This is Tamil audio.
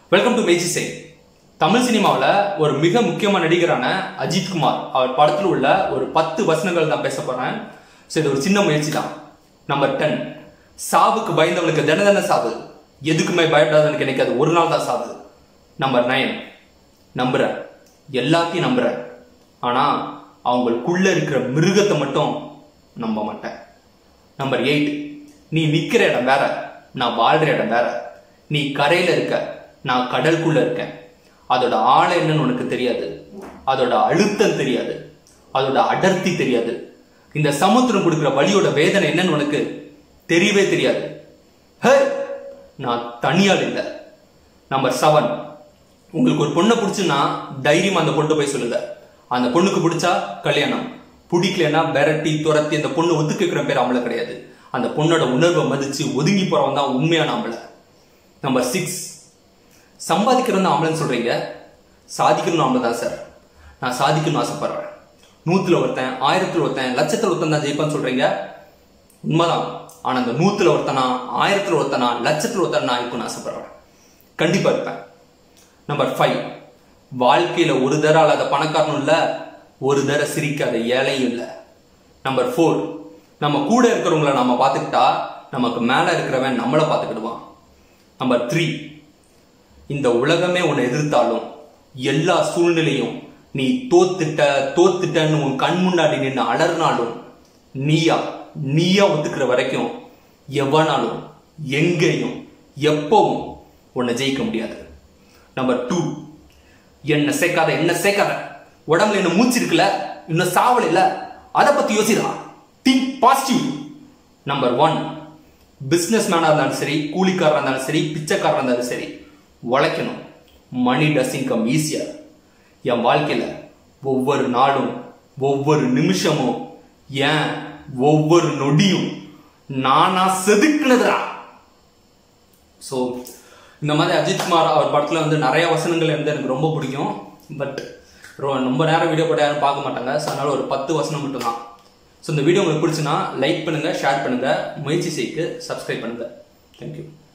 வெல்கம் டு மேஜி சே தமிழ் சினிமாவில் ஒரு மிக முக்கியமான நடிகரான அஜித் குமார் அவர் படத்தில் உள்ள ஒரு பத்து வசனங்கள் தான் பேச போறேன் ஸோ இது ஒரு சின்ன முயற்சி தான் நம்பர் டென் சாவுக்கு பயந்தவனுக்கு தின தின சாவு எதுக்குமே பயப்படாதவனுக்கு எனக்கு அது ஒரு நாள் தான் சாவு நம்பர் நைன் நம்புறேன் எல்லாத்தையும் நம்புறேன் ஆனா அவங்களுக்குள்ள இருக்கிற மிருகத்தை மட்டும் நம்ப மாட்டேன் நம்பர் எயிட் நீ நிக்கிற இடம் வேற நான் வாழ்ற இடம் வேற நீ கரையில இருக்க நான் கடலுக்குள்ள இருக்கேன் அதோட ஆழம் என்னன்னு உனக்கு தெரியாது அதோட அழுத்தம் தெரியாது அதோட அடர்த்தி தெரியாது இந்த சமுத்திரம் கொடுக்கிற வழியோட வேதனை என்னன்னு உனக்கு தெரியவே தெரியாது ஹே நான் தனியாள் இல்லை நம்பர் செவன் உங்களுக்கு ஒரு பொண்ணை பிடிச்சுன்னா தைரியமா அந்த பொண்ணு போய் சொல்லுங்க அந்த பொண்ணுக்கு பிடிச்சா கல்யாணம் பிடிக்கலன்னா விரட்டி துரத்தி அந்த பொண்ணு ஒத்துக்கிற பேர் ஆம்பளை கிடையாது அந்த பொண்ணோட உணர்வை மதிச்சு ஒதுங்கி போறவன் தான் உண்மையான ஆம்பளை நம்பர் சிக்ஸ் சம்பாதிக்கிறவன் ஆம்பளைன்னு சொல்றீங்க சாதிக்கணும்னு ஆம்பளை தான் சார் நான் சாதிக்கணும்னு ஆசைப்படுறேன் நூத்துல ஒருத்தன் ஆயிரத்துல ஒருத்தன் லட்சத்துல ஒருத்தன் தான் ஜெயிப்பான்னு சொல்றீங்க உண்மைதான் ஆனா அந்த நூத்துல ஒருத்தனா ஆயிரத்துல ஒருத்தனா லட்சத்துல ஒருத்தன் நான் இருக்கும்னு ஆசைப்படுறேன் கண்டிப்பா இருப்பேன் நம்பர் ஃபைவ் வாழ்க்கையில ஒரு தர அல்லாத பணக்காரனும் இல்ல ஒரு தர சிரிக்காத ஏழையும் இல்ல நம்பர் ஃபோர் நம்ம கூட இருக்கிறவங்கள நம்ம பார்த்துக்கிட்டா நமக்கு மேல இருக்கிறவன் நம்மளை பார்த்துக்கிடுவான் நம்பர் த்ரீ இந்த உலகமே உன்னை எதிர்த்தாலும் எல்லா சூழ்நிலையும் நீ தோத்துட்ட தோத்துட்டன்னு உன் கண் முன்னாடி நின்று அலர்னாலும் நீயா நீயா ஒத்துக்கிற வரைக்கும் எவனாலும் எங்கேயும் எப்பவும் உன்னை ஜெயிக்க முடியாது நம்பர் டூ என்ன சேர்க்காத என்ன சேர்க்காத உடம்புல என்ன மூச்சு இருக்குல்ல இன்னும் சாவல் இல்ல அதை பத்தி யோசிடா think positive number one business மேனா இருந்தாலும் சரி கூலிக்காரா இருந்தாலும் சரி பிச்சைக்காரா இருந்தாலும் சரி உழைக்கணும் மணி டசிங் கம் ஈஸியர் என் வாழ்க்கையில ஒவ்வொரு நாளும் ஒவ்வொரு நிமிஷமும் ஏன் ஒவ்வொரு நொடியும் நானா செதுக்குனதுடா ஸோ இந்த மாதிரி அஜித்குமார் அவர் படத்தில் வந்து நிறைய வசனங்கள் வந்து எனக்கு ரொம்ப பிடிக்கும் பட் ரொம்ப நேரம் வீடியோ போட்டு யாரும் பார்க்க மாட்டாங்க ஸோ அதனால ஒரு பத்து வசனம் மட்டும்தான் ஸோ இந்த வீடியோ உங்களுக்கு பிடிச்சுன்னா லைக் பண்ணுங்க ஷேர் பண்ணுங்க முயற்சி செய்து சப்ஸ்கிரைப் பண்ணுங்க தேங்க்யூ